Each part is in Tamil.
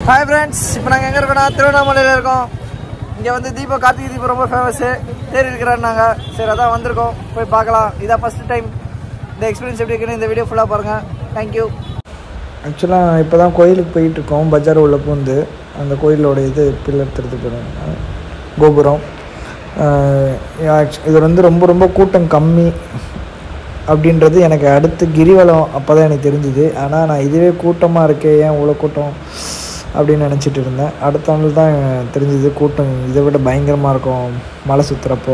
ஹாய் ஃப்ரெண்ட்ஸ் இப்போ நாங்கள் எங்கே இருக்கோம்னா திருவண்ணாமலையில் இருக்கோம் இங்கே வந்து தீபம் கார்த்திகை தீபம் ரொம்ப ஃபேமஸ்ஸு தேர் இருக்கிறாருனாங்க சரி அதான் வந்திருக்கோம் போய் பார்க்கலாம் இதான் ஃபஸ்ட் டைம் இந்த எக்ஸ்பீரியன்ஸ் எப்படி இருக்குன்னு இந்த வீடியோ ஃபுல்லாக பாருங்கள் தேங்க்யூ ஆக்சுவலாக இப்போ தான் கோயிலுக்கு போயிட்டுருக்கோம் பஜார் உள்ள பூந்து அந்த கோயிலோட இது பில்லர் திருத்து கோபுரம் ஆஹ் actu- இது வந்து ரொம்ப ரொம்ப கூட்டம் கம்மி அப்படின்றது எனக்கு அடுத்து கிரிவலம் அப்போ தான் எனக்கு தெரிஞ்சுது ஆனால் நான் இதுவே கூட்டமாக இருக்கே ஏன் இவ்வளோ கூட்டம் அப்படின்னு நினச்சிட்டு இருந்தேன் அடுத்த நாள் தான் தெரிஞ்சுது கூட்டம் இதை விட பயங்கரமாக இருக்கும் மலை சுற்றுறப்போ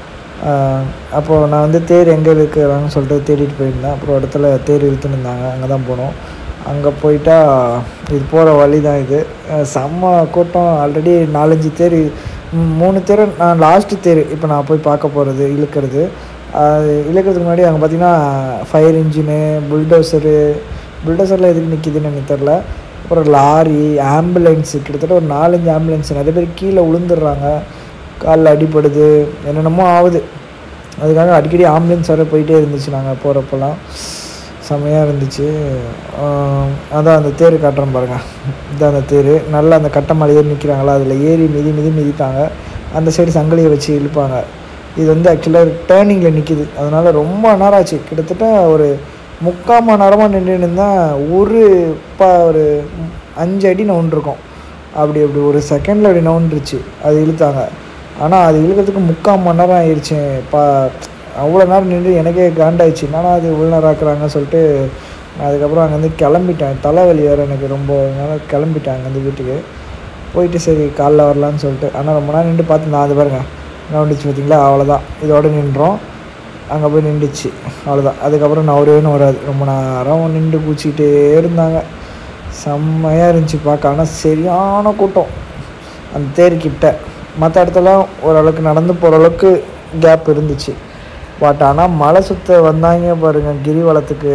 அப்போது நான் வந்து தேர் எங்கே இருக்கிறாங்கன்னு சொல்லிட்டு தேடிட்டு போயிருந்தேன் அப்புறம் இடத்துல தேர் இழுத்துன்னு இருந்தாங்க அங்கே தான் போனோம் அங்கே போயிட்டா இது போகிற வழி தான் இது அஹ் செம்ம கூட்டம் ஆல்ரெடி நாலஞ்சு தேர் ம், மூணு தேர் நான் லாஸ்ட்டு தேர் இப்போ நான் போய் பார்க்க போகிறது இழுக்கிறது அது இழுக்கிறதுக்கு முன்னாடி அங்கே பார்த்தீங்கன்னா ஃபயர் இன்ஜினு புல்டோசரு புல்டோசரில் எதுக்கு நிற்கிதுன்னு எனக்கு தெரில அப்புறம் லாரி ஆம்புலன்ஸு கிட்டத்தட்ட ஒரு நாலஞ்சு ஆம்புலன்ஸ் நிறைய பேர் கீழே விழுந்துடுறாங்க காலில் அடிபடுது என்னென்னமோ ஆகுது அதுக்காக அடிக்கடி ஆம்புலன்ஸ் வர போயிட்டே இருந்துச்சு நாங்கள் போகிறப்பெல்லாம் செம்மையாக இருந்துச்சு ஆஹ் அதான் அந்த தேர் காட்டுறேன் பாருங்கள் இதான் அந்த தேர் நல்லா அந்த கட்டை மேலே ஏறி நிற்கிறாங்களா அதில் ஏறி மிதி மிதி மிதிப்பாங்க அந்த சைடு சங்கிலியை வச்சு இழுப்பாங்க இது வந்து ஆக்சுவலாக டேர்னிங்கில் நிற்கிது அதனால் ரொம்ப நேரம் ஆச்சு கிட்டத்தட்ட ஒரு முக்கால் மணி நேரமாக நின்று இருந்தேன் ஒரு ப ஒரு அஞ்சு அடி நவுண்டிருக்கோம் அப்படி அப்படி ஒரு செகண்டில் அப்படி நவுண்டுருச்சு அது இழுத்தாங்க ஆனால் அது இழுக்கிறதுக்கு முக்கால் மணி நேரம் ஆயிடுச்சு பா அவ்வளோ நேரம் நின்று எனக்கே காண்டாயிடுச்சு என்னடா அது இவ்வளோ நேரம் ஆக்குறாங்கன்னு சொல்லிட்டு நான் அதுக்கப்புறம் அங்கேருந்து கிளம்பிட்டேன் தலைவலி வேறு எனக்கு ரொம்ப அதனால கிளம்பிட்டேன் அங்கேருந்து வீட்டுக்கு போயிட்டு சரி காலைல வரலான்னு சொல்லிட்டு ஆனால் ரொம்ப நேரம் நின்று பார்த்து நான் அது பாருங்க நவுண்டுச்சு பார்த்தீங்களா அவ்வளோதான் இதோட நின்றோம் அங்கே போய் நின்றுச்சு அவ்வளோதான் அதுக்கப்புறம் நான் ஒரே வராது ரொம்ப நேரம் நின்று பூச்சிக்கிட்டே இருந்தாங்க செம்மையாக இருந்துச்சு பார்க்க ஆனால் சரியான கூட்டம் அந்த தேர்கிட்ட மற்ற இடத்துலாம் ஓரளவுக்கு நடந்து போகிற அளவுக்கு கேப் இருந்துச்சு பட் ஆனால் மலை சுத்த வந்தாங்க பாருங்கள் கிரிவலத்துக்கு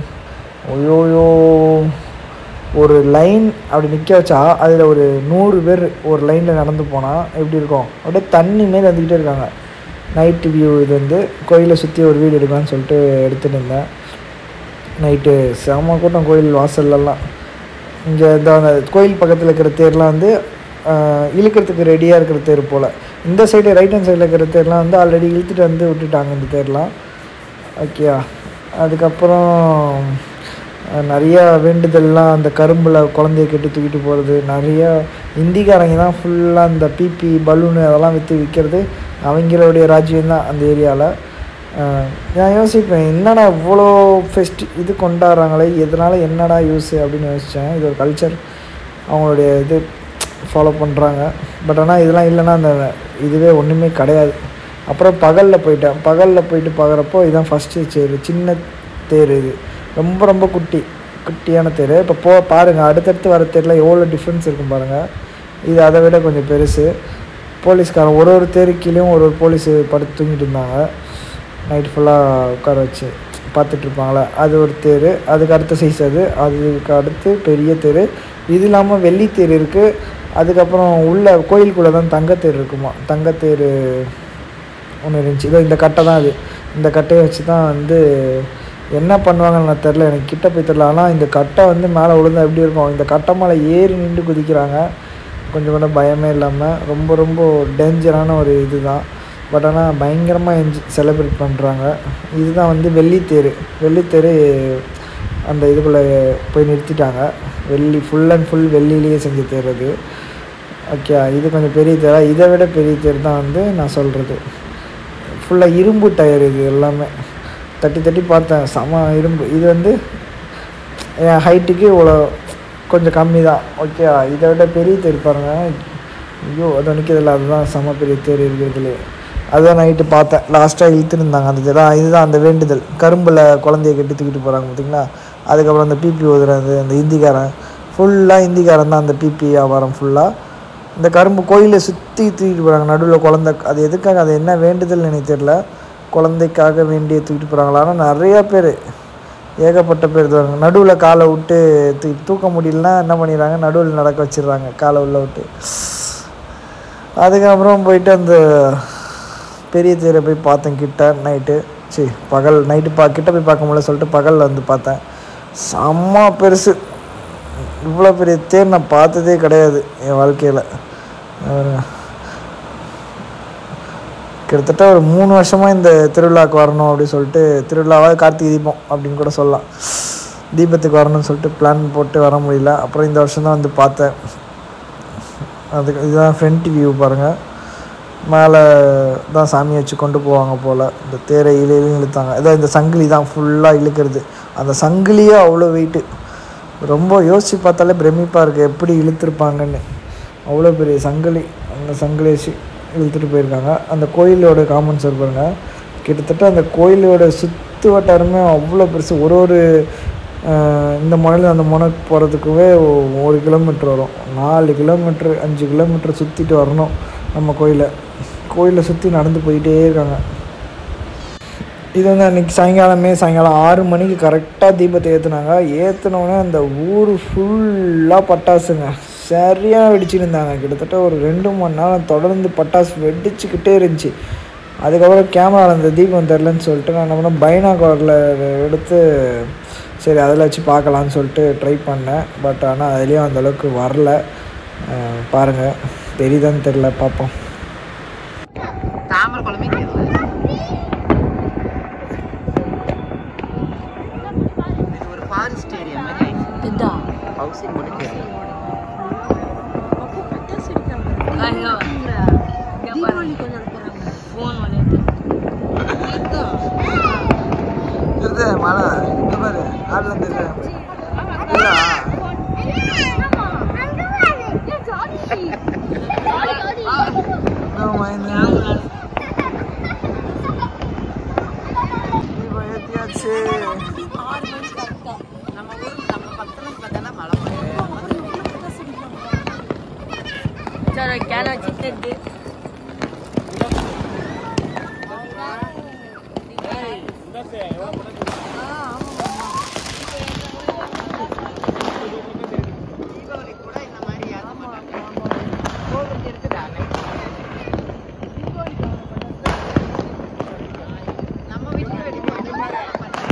ஐயோயோ ஒரு லைன் அப்படி நிற்க வச்சா அதில் ஒரு நூறு பேர் ஒரு லைனில் நடந்து போனால் எப்படி இருக்கும் அப்படியே தண்ணி மாரி வந்துக்கிட்டே இருக்காங்க நைட்டு வியூ இது வந்து கோயிலை சுற்றி ஒரு வீடு எடுக்கலாம்னு சொல்லிட்டு எடுத்துகிட்டு இருந்தேன் நைட்டு செம கூட்டம் கோயில் வாசல்லலாம் இங்கே இந்த அந்த கோயில் பக்கத்தில் இருக்கிற தேர்லாம் வந்து ஆஹ், இழுக்கிறதுக்கு ரெடியாக இருக்கிற தேர் போல் இந்த சைடு ரைட் ஹேண்ட் சைடில் இருக்கிற தேர்லாம் வந்து ஆல்ரெடி இழுத்துட்டு வந்து விட்டுட்டாங்க இந்த தேர்லாம் ஓகேயா அதுக்கப்புறம் அஹ், நிறையா வேண்டுதல்லாம் அந்த கரும்பில் குழந்தைய கட்டி தூக்கிட்டு போகிறது நிறையா இந்திக்காரங்க தான் ஃபுல்லாக இந்த பிபி பலூனு அதெல்லாம் விற்று விற்கிறது அவங்களுடைய ராஜ்யம் தான் அந்த ஏரியாவில் நான் யோசிப்பேன் என்னடா இவ்வளோ ஃபெஸ்ட் இது கொண்டாடுறாங்களே இதனால் என்னடா யூஸு அப்படின்னு யோசித்தேன் இது ஒரு கல்ச்சர் அவங்களுடைய இது ஃபாலோ பண்ணுறாங்க பட் ஆனால் இதெல்லாம் இல்லைன்னா அந்த இதுவே ஒன்றுமே கிடையாது அப்புறம் பகலில் போயிட்டேன் பகலில் போயிட்டு பார்க்குறப்போ இதுதான் ஃபஸ்ட்டு தேர் சின்ன தேர் இது ரொம்ப ரொம்ப குட்டி குட்டியான தேர் இப்போ போ பாருங்கள் அடுத்தடுத்து வர தேரில் எவ்வளோ டிஃப்ரென்ஸ் இருக்கும் பாருங்கள் இது அதை விட கொஞ்சம் பெருசு போலீஸ்காரன் ஒரு ஒரு தேரு கீழேயும் ஒரு ஒரு போலீஸ் படுத்து தூங்கிட்டு இருந்தாங்க நைட் ஃபுல்லாக உட்கார வச்சு பார்த்துட்டு இருப்பாங்களே அது ஒரு தேர் அதுக்கு அடுத்த சைஸ் அது அதுக்கு அடுத்து பெரிய தேர் இது இல்லாமல் வெள்ளி தேர் இருக்குது அதுக்கப்புறம் உள்ள கோயிலுக்குள்ளே தான் தங்கத்தேர் இருக்குமா தங்கத்தேர் ஒன்று இருந்துச்சு இதோ இந்த கட்டை தான் அது இந்த கட்டையை வச்சு தான் வந்து என்ன பண்ணுவாங்கன்னு நான் தெரில எனக்கு கிட்ட போய் தெரில ஆனால் இந்த கட்டை வந்து மேலே விழுந்தா எப்படி இருக்கும் இந்த கட்டை மேலே ஏறி நின்று குதிக்கிறாங்க கொஞ்சம் கூட பயமே இல்லாமல் ரொம்ப ரொம்ப டேஞ்சரான ஒரு இது தான் பட் ஆனால் பயங்கரமாக என்ஜி செலிப்ரேட் பண்ணுறாங்க இதுதான் வந்து வெள்ளித்தேர் வெள்ளித்தேர் அந்த இதுக்குள்ளே போய் நிறுத்திட்டாங்க வெள்ளி ஃபுல் அண்ட் ஃபுல் வெள்ளிலேயே செஞ்ச தேர் அது ஓகே இது கொஞ்சம் பெரிய தேரா இதை விட பெரிய தேர் தான் வந்து நான் சொல்கிறது ஃபுல்லாக இரும்பு டயர் இது எல்லாமே தட்டி தட்டி பார்த்தேன் செம இரும்பு இது வந்து என் ஹைட்டுக்கு இவ்வளோ கொஞ்சம் கம்மி தான் ஓகே இதை விட பெரிய தேர் பாருங்க ஐயோ அது நிற்கிறதில்ல அதுதான் செம பெரிய தேர் இருக்கிறதுலே அதுதான் நைட்டு பார்த்தேன் லாஸ்ட்டாக இழுத்துருந்தாங்க அந்த தேர் இதுதான் அந்த வேண்டுதல் கரும்பில் குழந்தைய கட்டி தூக்கிட்டு போகிறாங்க பார்த்தீங்களா அதுக்கப்புறம் அந்த பிபி ஓதுறது அந்த ஹிந்திக்காரன் ஃபுல்லாக ஹிந்திக்காரன் தான் அந்த பிபி வியாபாரம் ஃபுல்லாக இந்த கரும்பு கோயிலை சுற்றி தூக்கிட்டு போகிறாங்க நடுவில் குழந்தை அது எதுக்காக அது என்ன வேண்டுதல் எனக்கு தெரியல குழந்தைக்காக வேண்டிய தூக்கிட்டு போகிறாங்களா ஆனால் நிறையா பேர் ஏகப்பட்ட பேர் இதுவாங்க நடுவில் காலை விட்டு தூ தூக்க முடியலன்னா என்ன பண்ணிடுறாங்க நடுவில் நடக்க வச்சிடுறாங்க காலை உள்ள விட்டு அதுக்கப்புறம் போயிட்டு அந்த பெரிய தேரை போய் பார்த்தேன் கிட்ட நைட்டு சரி பகல் நைட்டு பா கிட்ட போய் பார்க்க முடியல சொல்லிட்டு பகலில் வந்து பார்த்தேன் செம்ம பெருசு இவ்வளோ பெரிய தேர் நான் பார்த்ததே கிடையாது என் வாழ்க்கையில் கிட்டத்தட்ட ஒரு மூணு வருஷமாக இந்த திருவிழாவுக்கு வரணும் அப்படின்னு சொல்லிட்டு திருவிழாவாக கார்த்திகை தீபம் அப்படின்னு கூட சொல்லலாம் தீபத்துக்கு வரணும்னு சொல்லிட்டு பிளான் போட்டு வர முடியல அப்புறம் இந்த வருஷம் தான் வந்து பார்த்தேன் அதுக்கு இதுதான் ஃப்ரண்ட் வியூ பாருங்கள் மேலே தான் சாமி வச்சு கொண்டு போவாங்க போல் இந்த தேரை இலையிலையும் இழுத்தாங்க இதான் இந்த சங்கிலி தான் ஃபுல்லாக இழுக்கிறது அந்த சங்கிலியே அவ்வளோ வெயிட்டு ரொம்ப யோசித்து பார்த்தாலே பிரமிப்பாக இருக்குது எப்படி இழுத்துருப்பாங்கன்னு அவ்வளோ பெரிய சங்கிலி அந்த சங்கிலி வச்சு இழுத்துட்டு போயிருக்காங்க அந்த கோயிலோட காமன் சார் பாருங்க கிட்டத்தட்ட அந்த கோயிலோட சுற்று வட்டாரமே அவ்வளோ பெருசு ஒரு ஒரு ஆஹ், இந்த முனையில் அந்த முனைக்கு போகிறதுக்குவே ஒரு கிலோமீட்டர் வரும் நாலு கிலோமீட்ரு அஞ்சு கிலோமீட்டர் சுற்றிட்டு வரணும் நம்ம கோயிலை கோயிலை சுற்றி நடந்து போயிட்டே இருக்காங்க இது வந்து அன்றைக்கி சாயங்காலமே சாயங்காலம் ஆறு மணிக்கு கரெக்டாக தீபத்தை ஏற்றுனாங்க ஏற்றுனோடனே அந்த ஊர் ஃபுல்லாக பட்டாசுங்க சரியாக வெடிச்சுட்டு இருந்தாங்க கிட்டத்தட்ட ஒரு ரெண்டு மணி நேரம் தொடர்ந்து பட்டாசு வெடிச்சுக்கிட்டே இருந்துச்சு அதுக்கப்புறம் கேமராவில் அந்த தீபம் தெரிலன்னு சொல்லிட்டு நான் என்ன பண்ணேன் பைனாகுலரில் எடுத்து சரி அதில் வச்சு பார்க்கலான்னு சொல்லிட்டு ட்ரை பண்ணேன் பட் ஆனால் அதுலேயும் அந்தளவுக்கு வரல அஹ் பாருங்கள் தெரியுதான்னு தெரில பார்ப்போம் தாமரை குழம்பே தெரியல இது ஒரு ஃபாரஸ்ட் ஏரியா மாதிரி இதா ஹவுசிங் கூட தெரியல ஐயோ தீபாவளி கொஞ்சம் போறாங்க ஃபோன் விளையாட்டு இது மழை இந்த மாதிரி ஆடலாம் தெரியும் ஏற்றியாச்சு நம்ம ஊர் நம்ம பக்கத்துல பார்த்தா மழை பெய்யும். சரி கேன வச்சுட்டு தீபாவளி கூட இந்த மாதிரி ஏத்த மாட்டாங்க கோவில் இருக்குதா நம்ம வீட்டுல வெடிப்போம் இந்த மாதிரி ஏத்த மாட்டாங்க.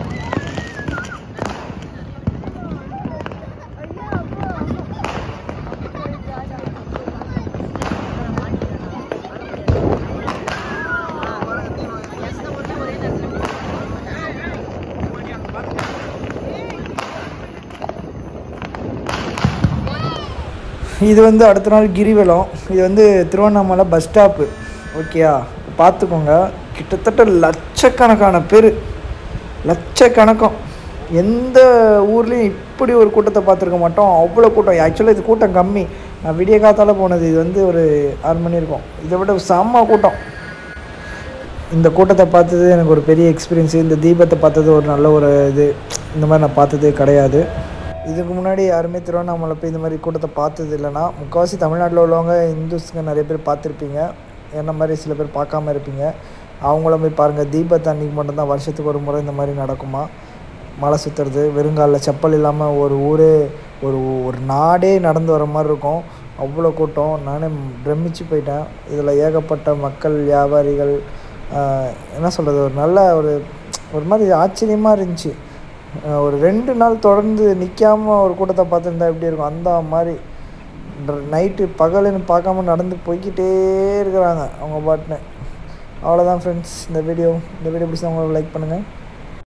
இது வந்து அடுத்த நாள் கிரிவலம் இது வந்து திருவண்ணாமலை பஸ் ஸ்டாப்பு ஓகேயா பார்த்துக்கோங்க கிட்டத்தட்ட லட்சக்கணக்கான பேர் லட்சக்கணக்கம் எந்த ஊர்லேயும் இப்படி ஒரு கூட்டத்தை பார்த்துருக்க மாட்டோம் அவ்வளோ கூட்டம் ஆக்சுவலாக இது கூட்டம் கம்மி நான் விடிய காத்தால போனது இது வந்து ஒரு ஆறு மணி இருக்கும் இதை விட செம்ம கூட்டம் இந்த கூட்டத்தை பார்த்தது எனக்கு ஒரு பெரிய எக்ஸ்பீரியன்ஸு இந்த தீபத்தை பார்த்தது ஒரு நல்ல ஒரு இது இந்த மாதிரி நான் பார்த்ததே கிடையாது இதுக்கு முன்னாடி யாருமே திருவண்ணாமலை போய் இந்த மாதிரி கூட்டத்தை பார்த்தது இல்லைன்னா முக்கால்வாசி தமிழ்நாட்டில் உள்ளவங்க இந்துஸ்ங்க நிறைய பேர் பார்த்துருப்பீங்க என்ன மாதிரி சில பேர் பார்க்காம இருப்பீங்க அவங்கள போய் பாருங்கள் தீபத்தை அன்றைக்கி மட்டும்தான் வருஷத்துக்கு ஒரு முறை இந்த மாதிரி நடக்குமா மலை சுற்றுறது வெறுங்காலில் செப்பல் இல்லாமல் ஒரு ஊரே ஒரு ஒரு நாடே நடந்து வர மாதிரி இருக்கும் அவ்வளோ கூட்டம் நானே பிரமிச்சு போயிட்டேன் இதில் ஏகப்பட்ட மக்கள் வியாபாரிகள் ஆஹ், என்ன சொல்கிறது ஒரு நல்ல ஒரு ஒரு மாதிரி ஆச்சரியமாக இருந்துச்சு ஆஹ், ஒரு ரெண்டு நாள் தொடர்ந்து நிற்காம ஒரு கூட்டத்தை பார்த்துருந்தா எப்படி இருக்கும் அந்த மாதிரி நைட்டு பகலுன்னு பார்க்காம நடந்து போய்க்கிட்டே இருக்கிறாங்க அவங்க பாட்டுன்னு அவ்வளோதான் ஃப்ரெண்ட்ஸ் இந்த வீடியோ இந்த வீடியோ பிடிச்சா உங்களுக்கு லைக் பண்ணுங்கள்